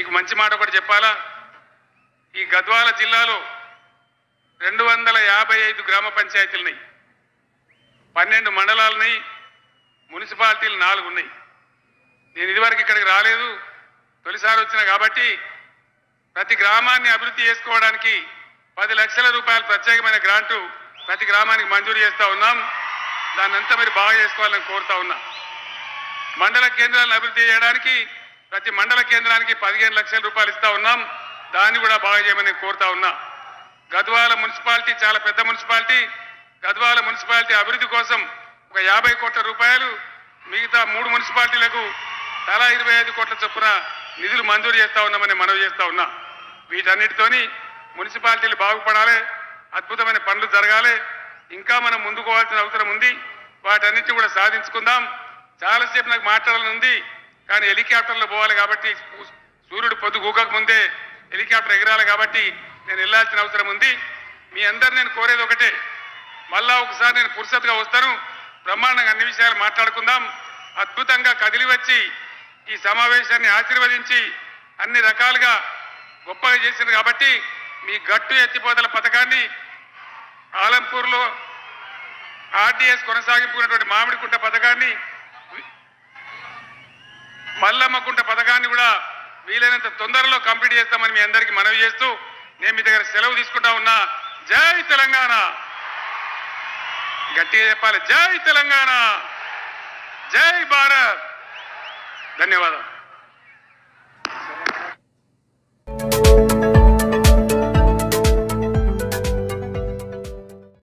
మీకు మంచి మాట ఒకటి చెప్పాలా ఈ గద్వాల జిల్లాలో రెండు వందల యాభై ఐదు గ్రామ పంచాయతీలు ఉన్నాయి పన్నెండు మండలాలున్నాయి మున్సిపాలిటీలు నాలుగు ఉన్నాయి నేను ఇదివరకు ఇక్కడికి రాలేదు తొలిసారి వచ్చిన కాబట్టి ప్రతి గ్రామాన్ని అభివృద్ధి చేసుకోవడానికి పది లక్షల రూపాయల ప్రత్యేకమైన గ్రాంటు ప్రతి గ్రామానికి మంజూరు చేస్తా ఉన్నాం దాన్ని అంతా మీరు బాగా చేసుకోవాలని కోరుతా ఉన్నా మండల కేంద్రాలను అభివృద్ధి చేయడానికి ప్రతి మండల కేంద్రానికి పదిహేను లక్షల రూపాయలు ఇస్తా ఉన్నాం దాన్ని కూడా బాగా చేయమని కోరుతా ఉన్నా గద్వాల మున్సిపాలిటీ చాలా పెద్ద మున్సిపాలిటీ గద్వాల మున్సిపాలిటీ అభివృద్ధి కోసం ఒక యాభై కోట్ల రూపాయలు మిగతా మూడు మున్సిపాలిటీలకు తలా ఇరవై ఐదు కోట్ల చొప్పున నిధులు మంజూరు చేస్తా ఉన్నామని మనవి చేస్తా ఉన్నా వీటన్నిటితోని మున్సిపాలిటీలు బాగుపడాలి అద్భుతమైన పనులు జరగాలి ఇంకా మనం ముందుకోవాల్సిన అవసరం ఉంది వాటన్నిటి కూడా సాధించుకుందాం చాలాసేపు నాకు మాట్లాడాలని ఉంది కానీ హెలికాప్టర్లో పోవాలి కాబట్టి సూర్యుడు పొద్దు గూకక ముందే హెలికాప్టర్ ఎగరాలి కాబట్టి నేను వెళ్ళాల్సిన అవసరం ఉంది మీ అందరు నేను కోరేది ఒకటే మళ్ళా ఒకసారి నేను పురుసత్గా వస్తాను బ్రహ్మాండంగా అన్ని విషయాలు మాట్లాడుకుందాం అద్భుతంగా కదిలి వచ్చి ఈ సమావేశాన్ని ఆశీర్వదించి అన్ని రకాలుగా గొప్పగా చేసింది కాబట్టి మీ గట్టు ఎత్తిపోతల పథకాన్ని ఆలంపూర్లో ఆర్డీఎస్ కొనసాగింపుకున్నటువంటి మామిడికుంట పథకాన్ని మల్లమ్మకుంట పథకాన్ని కూడా వీలైనంత తొందరలో కంప్లీట్ చేస్తామని మీ అందరికీ మనవి చేస్తూ నేను మీ దగ్గర సెలవు తీసుకుంటా ఉన్నా జై తెలంగాణ గట్టిగా చెప్పాలి జై తెలంగాణ జై భారత్ ధన్యవాదాలు